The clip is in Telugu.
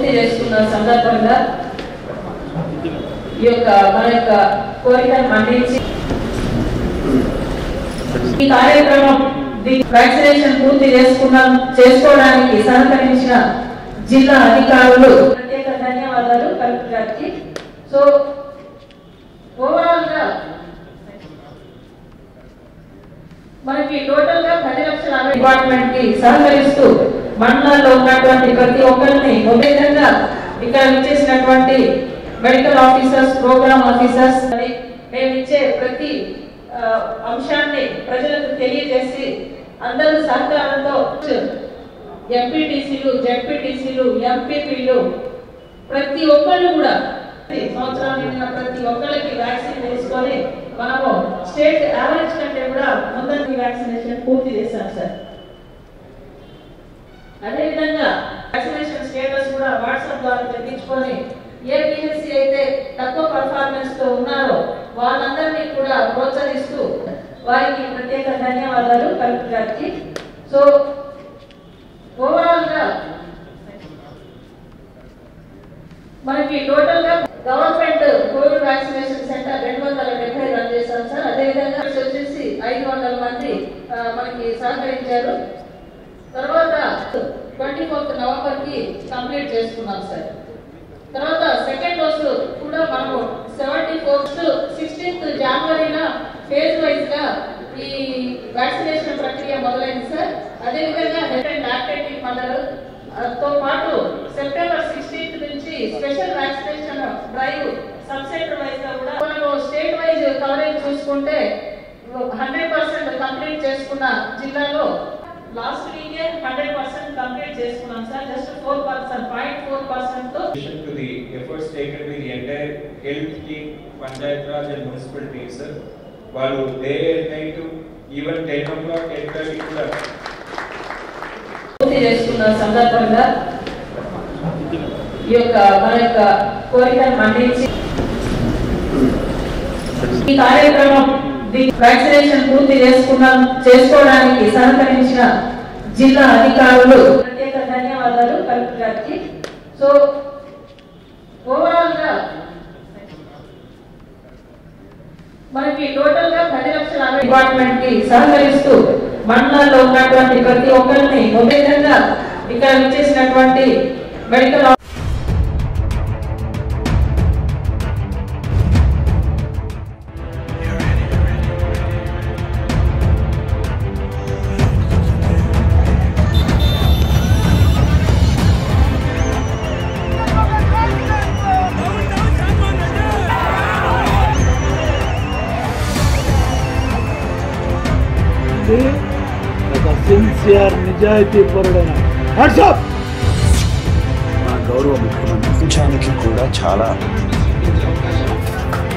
పూర్తి చేసుకున్న సందర్భంగా ఈ యొక్క మన యొక్క కోరికను మన్నించి ఈ కార్యక్రమం ది- వ్యాక్సినేషన్ పూర్తి చేసుకున్నాం చేసుకోవడానికి సహకరించిన జిల్లా అధికారులు ప్రత్యేక ధన్యవాదాలు కలెక్టర్ గారికి సో ఓవరాల్ గా మనకి టోటల్ గా పది లక్షల అరవై డిపార్ట్మెంట్ కి సహకరిస్తూ మండలాల్లో ఉన్నటువంటి ప్రతి ఒక్కరిని ఒకే విధంగా ఇక్కడ ఇచ్చేసినటువంటి మెడికల్ ఆఫీసర్స్ ప్రోగ్రామ్ ఆఫీసర్స్ అని మేము ఇచ్చే ప్రతి ఆ, అంశాన్ని ప్రజలకు తెలియజేసి అందరూ సహకారంతో ఎంపీటీసీలు జెడ్పీటీసీలు ఎంపీపీలు ప్రతి ఒక్కళ్ళు కూడా సంవత్సరాలు నిండిన ప్రతి ఒక్కరికి వ్యాక్సిన్ వేసుకొని మనము స్టేట్ యావరేజ్ కంటే కూడా ముందంటి వ్యాక్సినేషన్ పూర్తి చేశాం సార్ అదేవిధంగా వ్యాక్సినేషన్ స్టేటస్ కూడా వాట్సాప్ ద్వారా తెప్పించుకొని ఏ పిహెచ్సి అయితే తక్కువ పర్ఫార్మెన్స్ తో ఉన్నారో వాళ్ళందరినీ కూడా ప్రోత్సహిస్తూ వారికి ప్రత్యేక ధన్యవాదాలు కలెక్టర్ గారికి సో ఓవరాల్ గా మనకి టోటల్ గా గవర్నమెంట్ కోవిడ్ వ్యాక్సినేషన్ సెంటర్ రెండు వందల డెబ్బై రన్ చేశాం సార్ అదేవిధంగా వచ్చేసి ఐదు వందల మంది ఆ, మనకి సహకరించారు తర్వాత ట్వంటీ ఫోర్త్ నవంబర్ కి కంప్లీట్ చేసుకున్నాం సార్ తర్వాత సెకండ్ డోస్ కూడా మనము సెవెంటీ ఫోర్త్ సిక్స్టీన్త్ జనవరిన ఫేజ్ వైజ్ గా ఈ వ్యాక్సినేషన్ ప్రక్రియ మొదలైంది సార్ అదేవిధంగా హెడ్ అండ్ లాక్టేటింగ్ మదర్ తో పాటు సెప్టెంబర్ సిక్స్టీన్త్ నుంచి special vaccination drive sub centre wise గా కూడా మనము స్టేట్ వైజ్ కవరేజ్ చూసుకుంటే హండ్రెడ్ పర్సెంట్ కంప్లీట్ చేసుకున్న జిల్లాలో లాస్ట్ వీకే హండ్రెడ్ పర్సెంట్ కంప్లీట్ చేసుకున్నాం sir just four percent point four percent తో addition to the efforts taken by the entire health team, Panchayat Raj and municipal team, sir. వాళ్ళు day and night even ten o'clock ten thirty కూడా పూర్తి చేసుకున్న సందర్భంగా ఈ యొక్క మన యొక్క కోరికను మన్నించి ఈ కార్యక్రమం ది- వ్యాక్సినేషన్ పూర్తి చేసుకున్నాం చేసుకోవడానికి సహకరించిన జిల్లా అధికారులు ప్రత్యేక ధన్యవాదాలు కలెక్టర్ గారికి సో ఓవరాల్ గా మనకి టోటల్ గా పది లక్షల అరవై డిపార్ట్మెంట్ కి సహకరిస్తూ మండలాల్లో ఉన్నటువంటి ప్రతి ఒక్కరిని ఒకే విధంగా ఇక్కడ ఇచ్చేసినటువంటి మెడికల్ ఇది ఒక సిన్సియర్ నిజాయితీ పరుడైన వాట్సాప్ మా గౌరవ ముఖ్యమంత్రి ప్రపంచానికి కూడా చాలా